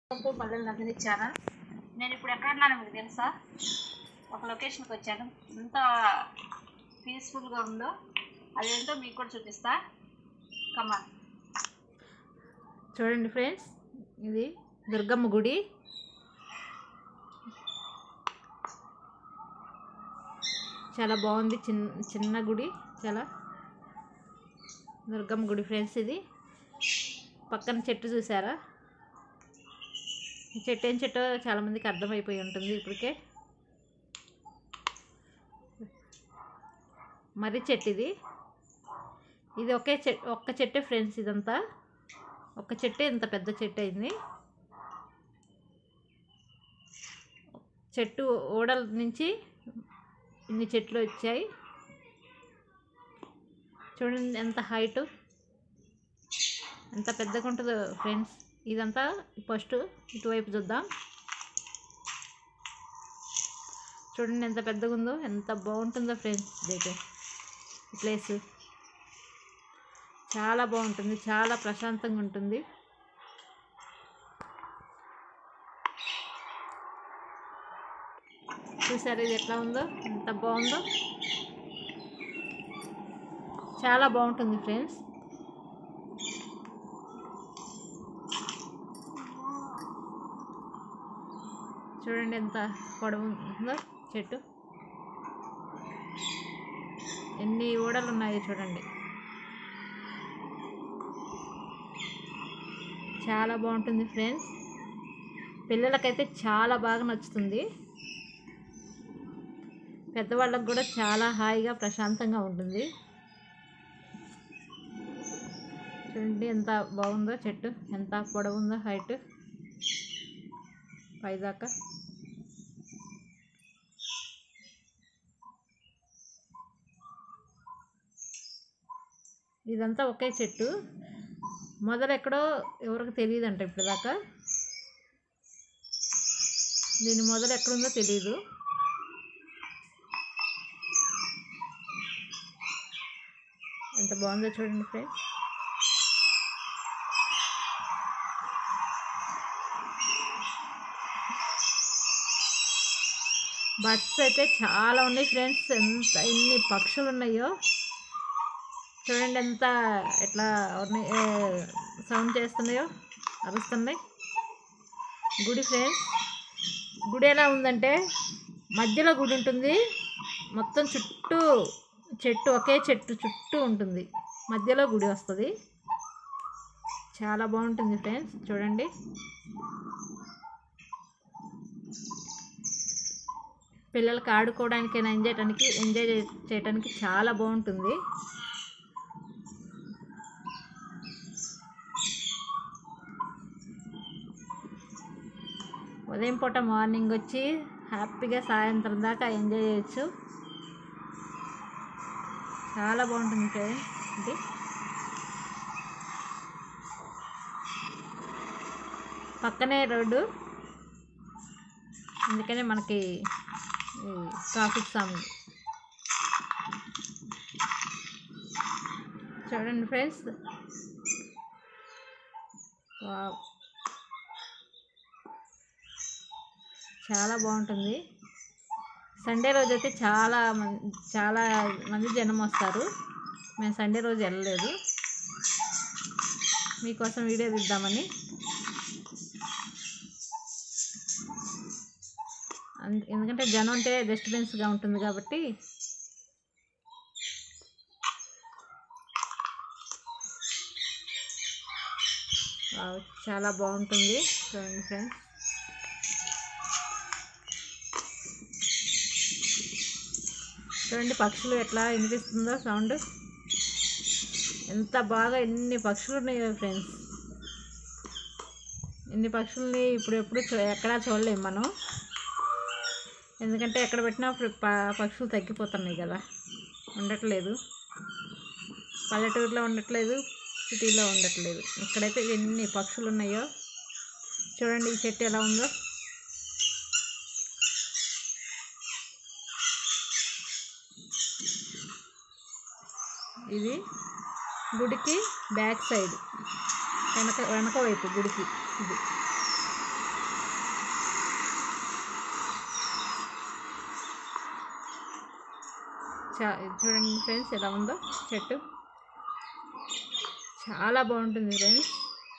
Welcome to పల్లెల Nandini channel నేను ఇప్పుడు ఎక్కడ ఉన్నాను మీకు తెలుసా ఒక లొకేషన్కి వచ్చాను ఎంత పీస్ఫుల్గా ఉందో అదేంటో మీకు కూడా చూపిస్తా కమ్మా చూడండి ఫ్రెండ్స్ ఇది దుర్గమ్మ గుడి చాలా బాగుంది చిన్న చిన్న గుడి చాలా దుర్గమ్మ గుడి ఫ్రెండ్స్ ఇది పక్కన చెట్టు చూసారా ఈ చెట్టు ఏం చెట్టో చాలా మందికి అర్థమైపోయి ఉంటుంది ఇప్పటికే మర్రి చెట్టు ఇది ఇది ఒకే చెట్టు ఒక్క చెట్టే ఫ్రెండ్స్ ఇదంతా ఒక్క చెట్టే ఇంత పెద్ద చెట్టు అయింది చెట్టు ఓడల నుంచి ఇన్ని చెట్లు వచ్చాయి చూడండి ఎంత హైటు ఎంత పెద్దగా ఉంటుందో ఫ్రెండ్స్ ఇదంతా ఫస్ట్ ఇటువైపు చూద్దాం చూడండి ఎంత పెద్దగా ఉందో ఎంత బాగుంటుందో ఫ్రెండ్స్ ఇదైతే ఈ ప్లేస్ చాలా బాగుంటుంది చాలా ప్రశాంతంగా ఉంటుంది చూసారు ఇది ఎట్లా ఉందో ఎంత బాగుందో చాలా బాగుంటుంది ఫ్రెండ్స్ చూడండి ఎంత పొడవు ఉందో చెట్టు ఎన్ని ఊడలు ఉన్నాయో చూడండి చాలా బాగుంటుంది ఫ్రెండ్స్ పిల్లలకైతే చాలా బాగా నచ్చుతుంది పెద్దవాళ్ళకు కూడా చాలా హాయిగా ప్రశాంతంగా ఉంటుంది చూడండి ఎంత బాగుందో చెట్టు ఎంత పొడవు ఉందో హైట్ పైదాకా ఇదంతా ఒకే చెట్టు మొదలు ఎక్కడో ఎవరికి తెలియదంట ఇప్పుడు దాకా దీని మొదలు ఎక్కడుందో తెలియదు ఎంత బాగుందో చూడండి ఫ్రెండ్స్ బర్డ్స్ అయితే చాలా ఉన్నాయి ఫ్రెండ్స్ ఎంత ఎన్ని పక్షులు ఉన్నాయో చూడండి ఎంత ఎట్లా ఉన్నాయి సౌండ్ చేస్తున్నాయో అరుస్తున్నాయి గుడి ఫ్రెండ్స్ గుడి ఎలా ఉందంటే మధ్యలో గుడి ఉంటుంది మొత్తం చుట్టూ చెట్టు ఒకే చెట్టు చుట్టూ ఉంటుంది మధ్యలో గుడి వస్తుంది చాలా బాగుంటుంది ఫ్రెండ్స్ చూడండి పిల్లలకి ఆడుకోవడానికైనా ఎంజాయ్ చేయడానికి ఎంజాయ్ చేయడానికి చాలా బాగుంటుంది ఉదయం పూట మార్నింగ్ వచ్చి హ్యాపీగా సాయంత్రం దాకా ఎంజాయ్ చేయొచ్చు చాలా బాగుంటుంది ఫ్రెండ్స్ ఇది పక్కనే రోడ్డు అందుకనే మనకి ఈ ట్రాఫిక్ సాంగ్ చూడండి ఫ్రెండ్స్ వావ్ చాలా బాగుంటుంది సండే రోజు అయితే చాలా మంది చాలా మంది జనం వస్తారు మేము సండే రోజు వెళ్ళలేదు మీకోసం వీడియో తీద్దామని అంద- ఎందుకంటే జనం అంటే డిస్టర్బెన్స్గా ఉంటుంది కాబట్టి వావ్, చాలా బాగుంటుంది చూడండి ఫ్రెండ్స్ చూడండి పక్షులు ఎట్లా వినిపిస్తుందో సౌండ్ ఎంత బాగా ఎన్ని పక్షులు ఉన్నాయో ఫ్రెండ్స్ ఎన్ని పక్షుల్ని ఇప్పుడు ఎప్పుడు చూ ఎక్కడా చూడలేము మనం ఎందుకంటే ఎక్కడ పెట్టినా ఇప్పుడు ప- పక్షులు తగ్గిపోతున్నాయి కదా ఉండట్లేదు పల్లెటూరులో ఉండట్లేదు సిటీలో ఉండట్లేదు ఇక్కడైతే ఎన్ని పక్షులు ఉన్నాయో చూడండి ఈ చెట్టు ఎలా ఉందో ఇది గుడికి బ్యాక్ సైడ్ వెనక వెనక వైపు గుడికి ఇది చా చూడండి ఫ్రెండ్స్ ఎలా ఉందో చెట్టు చాలా బాగుంటుంది ఫ్రెండ్స్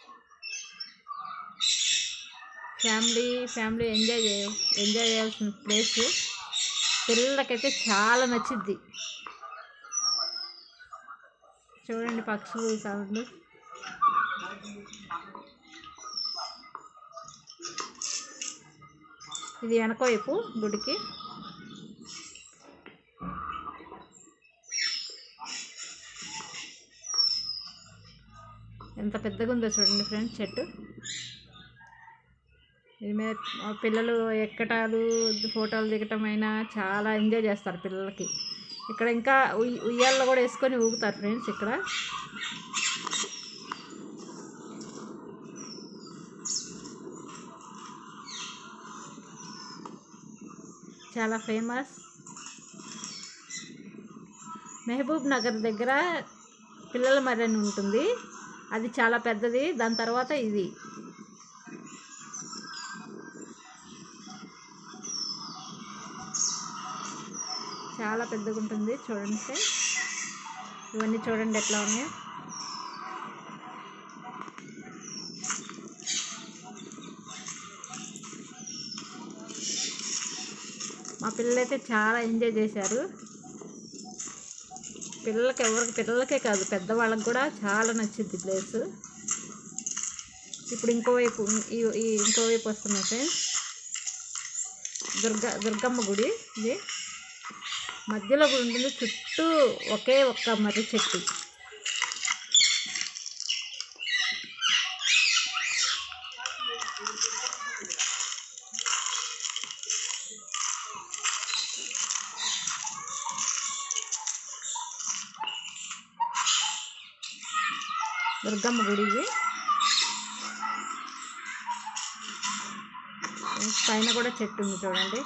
ఫ్యామిలీ ఫ్యామిలీ ఎంజాయ్ చే ఎంజాయ్ చేయాల్సిన ప్లేస్ పిల్లలకైతే చాలా నచ్చిద్ది చూడండి పక్షులు సౌండ్ ఇది వెనక వైపు గుడికి ఎంత పెద్దగా ఉందో చూడండి ఫ్రెండ్స్ చెట్టు ఇది మీద ఆ పిల్లలు ఎక్కటాలు ఫోటోలు దిగటం అయినా చాలా ఎంజాయ్ చేస్తారు పిల్లలకి ఇక్కడ ఇంకా ఉయ్ ఉయ్యాల్లో కూడా వేసుకొని ఊగుతారు ఫ్రెండ్స్ ఇక్కడ చాలా ఫేమస్ మెహబూబ్ నగర్ దగ్గర పిల్లల మర్రి ఉంటుంది అది చాలా పెద్దది దాని తర్వాత ఇది చాలా పెద్దగా ఉంటుంది చూడండి ఫ్రెండ్స్. ఇవన్నీ చూడండి ఎట్లా ఉన్నాయో మా పిల్లలైతే చాలా ఎంజాయ్ చేశారు పిల్లలకి ఎవరికి పిల్లలకే కాదు పెద్దవాళ్ళకి కూడా చాలా నచ్చింది ప్లేస్ ఇప్పుడు ఇంకోవైపు ఈ ఈ ఇంకోవైపు వస్తున్నాయి ఫ్రెండ్స్ దుర్గా దుర్గమ్మ గుడి ఇది మధ్యలో గుడి ఉంటుంది చుట్టూ ఒకే ఒక్క మర్రి చెట్టు దుర్గమ్మ గుడి ఇది పైన కూడా చెట్టు ఉంది చూడండి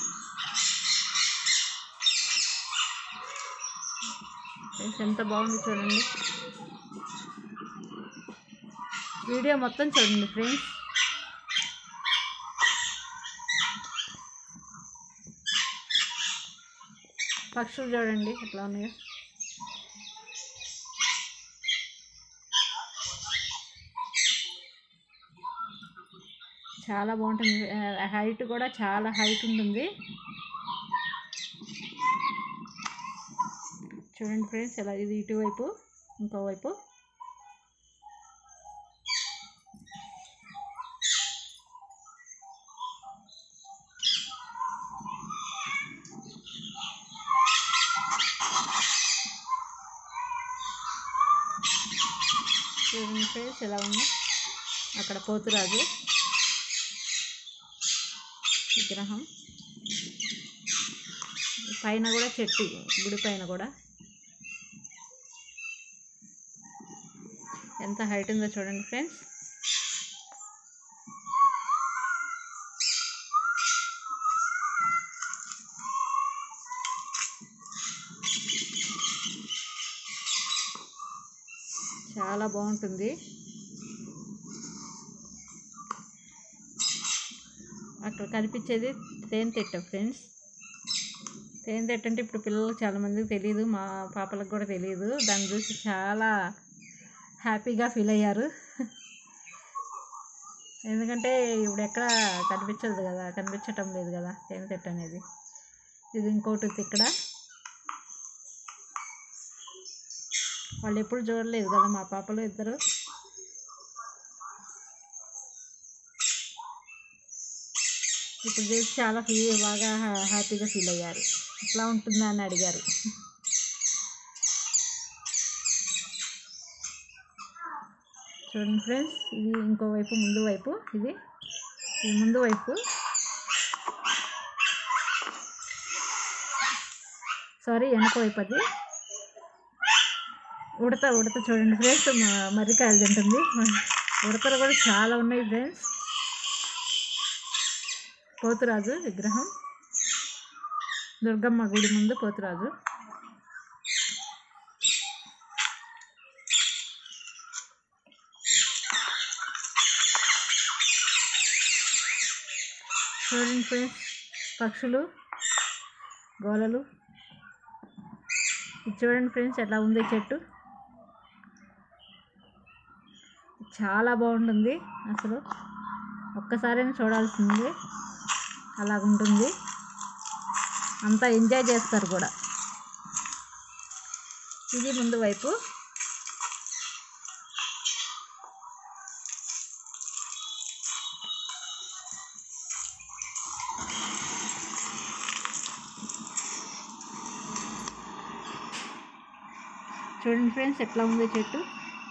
ఫ్రెండ్స్ ఎంత బాగుంది చూడండి వీడియో మొత్తం చూడండి ఫ్రెండ్స్ పక్షులు చూడండి ఎట్లా ఉన్నాయో చాలా బాగుంటుంది హైట్ కూడా చాలా హైట్ ఉంటుంది చూడండి ఫ్రెండ్స్ ఎలా ఇది ఇటువైపు ఇంకోవైపు చూడండి ఫ్రెండ్స్ ఎలా ఉంది అక్కడ పోతురాజు విగ్రహం పైన కూడా చెట్టు గుడి పైన కూడా ఎంత హైట్ ఉందో చూడండి ఫ్రెండ్స్ చాలా బాగుంటుంది అక్కడ కనిపించేది తేనె తిట్ట ఫ్రెండ్స్ తేనె తిట్ట అంటే ఇప్పుడు పిల్లలకు చాలామందికి తెలియదు మా పాపలకు కూడా తెలియదు దాన్ని చూసి చాలా హ్యాపీగా ఫీల్ అయ్యారు ఎందుకంటే ఇప్పుడు ఎక్కడ కనిపించదు కదా కనిపించటం లేదు కదా తేనె తిట్ట అనేది ఇది ఇంకోటి ఉంది ఇక్కడ వాళ్ళు ఎప్పుడు చూడలేదు కదా మా పాపలు ఇద్దరు ఇప్పుడు చూసి చాలా ఫీ బాగా హ్యా- హ్యాపీగా ఫీల్ అయ్యారు ఇట్లా ఉంటుందా అని అడిగారు చూడండి ఫ్రెండ్స్ ఇది ఇంకో వైపు ముందు వైపు ఇది ఇది ముందు వైపు సారీ వెనక వైపు అది ఉడత ఉడత చూడండి ఫ్రెండ్స్ మర్రికాయలు తింటుంది ఉడతలు కూడా చాలా ఉన్నాయి ఫ్రెండ్స్ పోతురాజు విగ్రహం దుర్గమ్మ గుడి ముందు పోతురాజు చూడండి ఫ్రెండ్స్ పక్షులు గోలలు ఇది చూడండి ఫ్రెండ్స్ ఎట్లా ఉంది చెట్టు చాలా బాగుంటుంది అసలు ఒక్కసారైనా చూడాల్సింది అలాగుంటుంది అంతా ఎంజాయ్ చేస్తారు కూడా ఇది ముందు వైపు చూడండి ఫ్రెండ్స్ ఎట్లా ఉంది చెట్టు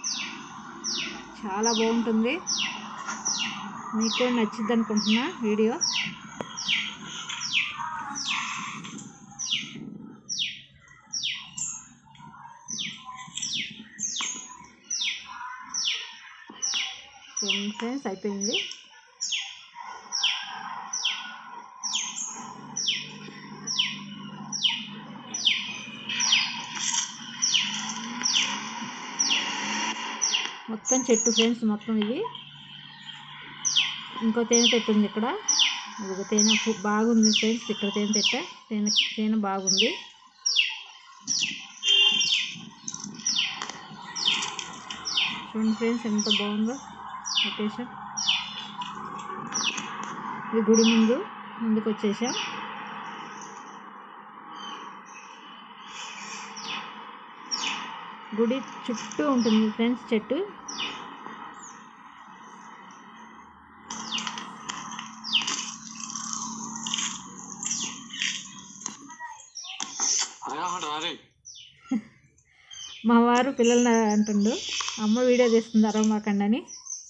చాలా బాగుంటుంది మీకు కూడా నచ్చిద్ది అనుకుంటున్నా వీడియో చూడండి ఫ్రెండ్స్ అయిపోయింది మొత్తం చెట్టు ఫ్రెండ్స్ మొత్తం ఇది ఇంకో తేనె చెట్టు ఉంది ఇక్కడ అది ఒక తేనె పు- బాగుంది ఫ్రెండ్స్ ఇక్కడ తేనె తెట్ట తేనె తేనె బాగుంది చూడండి ఫ్రెండ్స్ ఎంత బాగుందో లొకేషన్ ఇది గుడి ముందు ముందుకు వచ్చేసాం గుడి చుట్టూ ఉంటుంది ఫ్రెండ్స్ చెట్టు మా వారు పిల్లల్ని అంటుండు అమ్మ వీడియో తీస్తుంది అరవమాకండి అని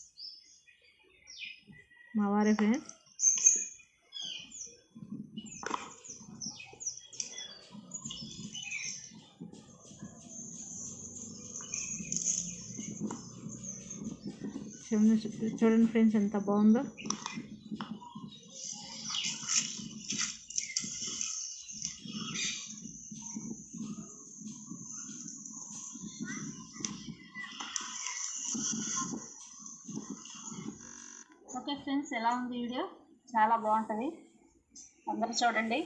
మా వారే ఫ్రెండ్స్ చూడండి చూడండి ఫ్రెండ్స్ ఎంత బాగుందో ఓకే ఫ్రెండ్స్ ఎలా ఉంది వీడియో చాలా బాగుంటుంది అందరూ చూడండి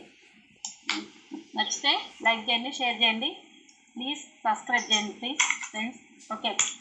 నచ్చితే లైక్ చేయండి షేర్ చేయండి ప్లీజ్ సబ్స్క్రైబ్ చేయండి ప్లీజ్ ఫ్రెండ్స్ ఓకే